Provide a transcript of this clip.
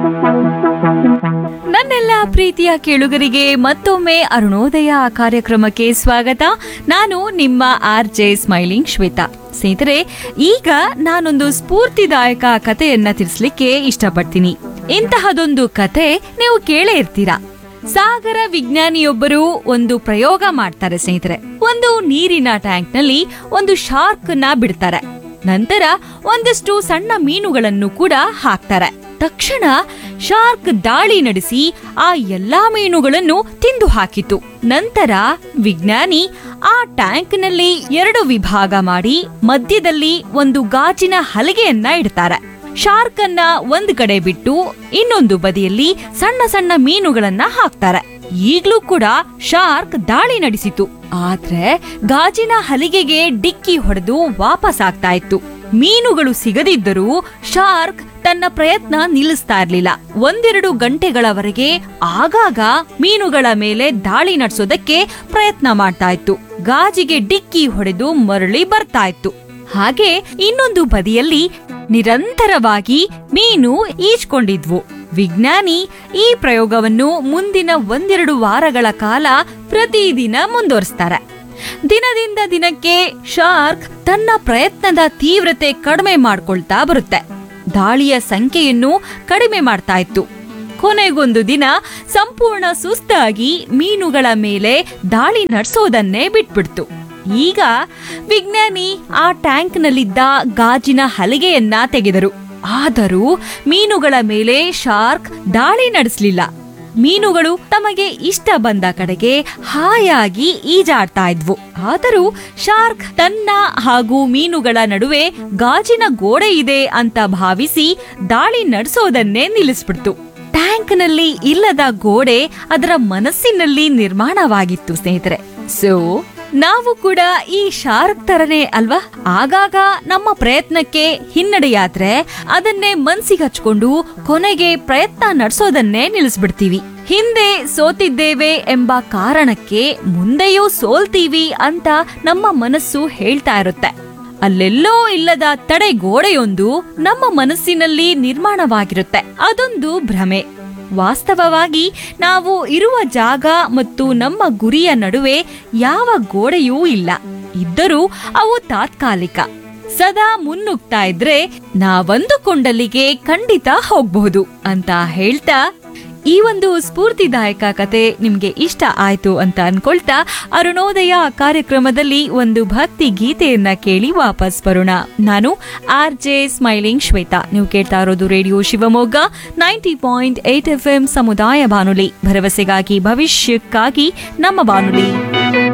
ನನ್ನೆಲ್ಲ ಪ್ರೀತಿಯ ಕೇಳುಗರಿಗೆ ಮತ್ತೊಮ್ಮೆ ಅರುಣೋದಯ ಕಾರ್ಯಕ್ರಮಕ್ಕೆ ಸ್ವಾಗತ ನಾನು ನಿಮ್ಮ ಆರ್ ಜೆ ಸ್ಮೈಲಿಂಗ್ ಶ್ವೇತಾ ಸ್ನೇಹಿತರೆ ಈಗ ನಾನೊಂದು ಸ್ಫೂರ್ತಿದಾಯಕ ಕಥೆಯನ್ನ ತಿಳಿಸ್ಲಿಕ್ಕೆ ಇಷ್ಟಪಡ್ತೀನಿ ಇಂತಹದೊಂದು ಕತೆ ನೀವು ಕೇಳೇ ಇರ್ತೀರಾ ಸಾಗರ ವಿಜ್ಞಾನಿಯೊಬ್ಬರು ಒಂದು ಪ್ರಯೋಗ ಮಾಡ್ತಾರೆ ಸ್ನೇಹಿತರೆ ಒಂದು ನೀರಿನ ಟ್ಯಾಂಕ್ ನಲ್ಲಿ ಒಂದು ಶಾರ್ಕ್ ನ ಬಿಡ್ತಾರೆ ನಂತರ ಒಂದಷ್ಟು ಸಣ್ಣ ಮೀನುಗಳನ್ನು ಕೂಡ ಹಾಕ್ತಾರೆ ತಕ್ಷಣ ಶಾರ್ಕ್ ದಾಳಿ ನಡೆಸಿ ಆ ಎಲ್ಲಾ ಮೀನುಗಳನ್ನು ತಿಂದು ಹಾಕಿತು ನಂತರ ವಿಜ್ಞಾನಿ ಆ ಟ್ಯಾಂಕ್ನಲ್ಲಿ ಎರಡು ವಿಭಾಗ ಮಾಡಿ ಮಧ್ಯದಲ್ಲಿ ಒಂದು ಗಾಜಿನ ಹಲಗೆಯನ್ನ ಇಡ್ತಾರೆ ಶಾರ್ಕ್ ಅನ್ನ ಒಂದ್ ಕಡೆ ಬಿಟ್ಟು ಇನ್ನೊಂದು ಬದಿಯಲ್ಲಿ ಸಣ್ಣ ಸಣ್ಣ ಮೀನುಗಳನ್ನ ಹಾಕ್ತಾರೆ ಈಗ್ಲೂ ಕೂಡ ಶಾರ್ಕ್ ದಾಳಿ ನಡೆಸಿತು ಆದ್ರೆ ಗಾಜಿನ ಹಲಿಗೆಗೆ ಡಿಕ್ಕಿ ಹೊಡೆದು ವಾಪಸ್ ಆಗ್ತಾ ಇತ್ತು ಮೀನುಗಳು ಸಿಗದಿದ್ದರೂ ಶಾರ್ಕ್ ತನ್ನ ಪ್ರಯತ್ನ ನಿಲ್ಲಿಸ್ತಾ ಇರ್ಲಿಲ್ಲ ಒಂದೆರಡು ಗಂಟೆಗಳವರೆಗೆ ಆಗಾಗ ಮೀನುಗಳ ಮೇಲೆ ದಾಳಿ ನಡೆಸೋದಕ್ಕೆ ಪ್ರಯತ್ನ ಮಾಡ್ತಾ ಇತ್ತು ಗಾಜಿಗೆ ಡಿಕ್ಕಿ ಹೊಡೆದು ಮರಳಿ ಬರ್ತಾ ಇತ್ತು ಹಾಗೆ ಇನ್ನೊಂದು ಬದಿಯಲ್ಲಿ ನಿರಂತರವಾಗಿ ಮೀನು ಈಜ್ಕೊಂಡಿದ್ವು ವಿಜ್ಞಾನಿ ಈ ಪ್ರಯೋಗವನ್ನು ಮುಂದಿನ ಒಂದೆರಡು ವಾರಗಳ ಕಾಲ ಪ್ರತಿದಿನ ಮುಂದುವರಿಸ್ತಾರೆ ದಿನದಿಂದ ದಿನಕ್ಕೆ ಶಾರ್ಕ್ ತನ್ನ ಪ್ರಯತ್ನದ ತೀವ್ರತೆ ಕಡಿಮೆ ಮಾಡ್ಕೊಳ್ತಾ ಬರುತ್ತೆ ದಾಳಿಯ ಸಂಖ್ಯೆಯನ್ನು ಕಡಿಮೆ ಮಾಡ್ತಾ ಇತ್ತು ಕೊನೆಗೊಂದು ದಿನ ಸಂಪೂರ್ಣ ಸುಸ್ತಾಗಿ ಮೀನುಗಳ ಮೇಲೆ ದಾಳಿ ನಡೆಸೋದನ್ನೇ ಬಿಟ್ಬಿಡ್ತು ಈಗ ವಿಜ್ಞಾನಿ ಆ ಟ್ಯಾಂಕ್ನಲ್ಲಿದ್ದ ಗಾಜಿನ ಹಲಗೆಯನ್ನ ತೆಗೆದರು ಆದರೂ ಮೀನುಗಳ ಮೇಲೆ ಶಾರ್ಕ್ ದಾಳಿ ನಡೆಸಲಿಲ್ಲ ಮೀನುಗಳು ತಮಗೆ ಇಷ್ಟ ಬಂದ ಕಡೆಗೆ ಹಾಯಾಗಿ ಈಜಾಡ್ತಾ ಇದ್ವು ಆದರೂ ಶಾರ್ಕ್ ತನ್ನ ಹಾಗೂ ಮೀನುಗಳ ನಡುವೆ ಗಾಜಿನ ಗೋಡೆ ಇದೆ ಅಂತ ಭಾವಿಸಿ ದಾಳಿ ನಡೆಸೋದನ್ನೇ ನಿಲ್ಲಿಸ್ಬಿಡ್ತು ಟ್ಯಾಂಕ್ನಲ್ಲಿ ಇಲ್ಲದ ಗೋಡೆ ಅದರ ಮನಸ್ಸಿನಲ್ಲಿ ನಿರ್ಮಾಣವಾಗಿತ್ತು ಸ್ನೇಹಿತರೆ ಸೊ ನಾವು ಕೂಡ ಈ ಶಾರ್ಕ್ ತರನೇ ಅಲ್ವಾ ಆಗಾಗ ನಮ್ಮ ಪ್ರಯತ್ನಕ್ಕೆ ಹಿನ್ನಡೆಯಾದ್ರೆ ಅದನ್ನೇ ಮನ್ಸಿಗೆ ಹಚ್ಕೊಂಡು ಕೊನೆಗೆ ಪ್ರಯತ್ನ ನಡೆಸೋದನ್ನೇ ನಿಲ್ಲಿಸ್ಬಿಡ್ತೀವಿ ಹಿಂದೆ ಸೋತಿದ್ದೇವೆ ಎಂಬ ಕಾರಣಕ್ಕೆ ಮುಂದೆಯೂ ಸೋಲ್ತೀವಿ ಅಂತ ನಮ್ಮ ಮನಸ್ಸು ಹೇಳ್ತಾ ಇರುತ್ತೆ ಅಲ್ಲೆಲ್ಲೋ ಇಲ್ಲದ ತಡೆಗೋಡೆಯೊಂದು ನಮ್ಮ ಮನಸ್ಸಿನಲ್ಲಿ ನಿರ್ಮಾಣವಾಗಿರುತ್ತೆ ಅದೊಂದು ಭ್ರಮೆ ವಾಸ್ತವವಾಗಿ ನಾವು ಇರುವ ಜಾಗ ಮತ್ತು ನಮ್ಮ ಗುರಿಯ ನಡುವೆ ಯಾವ ಗೋಡೆಯೂ ಇಲ್ಲ ಇದ್ದರೂ ಅವು ತಾತ್ಕಾಲಿಕ ಸದಾ ಮುನ್ನುಗ್ತಾ ಇದ್ರೆ ನಾವಂದುಕೊಂಡಲ್ಲಿಗೆ ಖಂಡಿತ ಹೋಗ್ಬಹುದು ಅಂತ ಹೇಳ್ತಾ ಈ ಒಂದು ಸ್ಫೂರ್ತಿದಾಯಕ ಕತೆ ನಿಮ್ಗೆ ಇಷ್ಟ ಆಯ್ತು ಅಂತ ಅನ್ಕೊಳ್ತಾ ಅರುಣೋದಯ ಕಾರ್ಯಕ್ರಮದಲ್ಲಿ ಒಂದು ಭಕ್ತಿ ಗೀತೆಯನ್ನ ಕೇಳಿ ವಾಪಸ್ ಬರೋಣ ನಾನು ಆರ್ ಜೆ ಸ್ಮೈಲಿಂಗ್ ಶ್ವೇತಾ ನೀವು ಕೇಳ್ತಾ ಇರೋದು radio Shivamogga ninety point eight F M ಸಮುದಾಯ ಬಾನುಲಿ ಭರವಸೆಗಾಗಿ ಭವಿಷ್ಯಕ್ಕಾಗಿ ನಮ್ಮ ಬಾನುಲಿ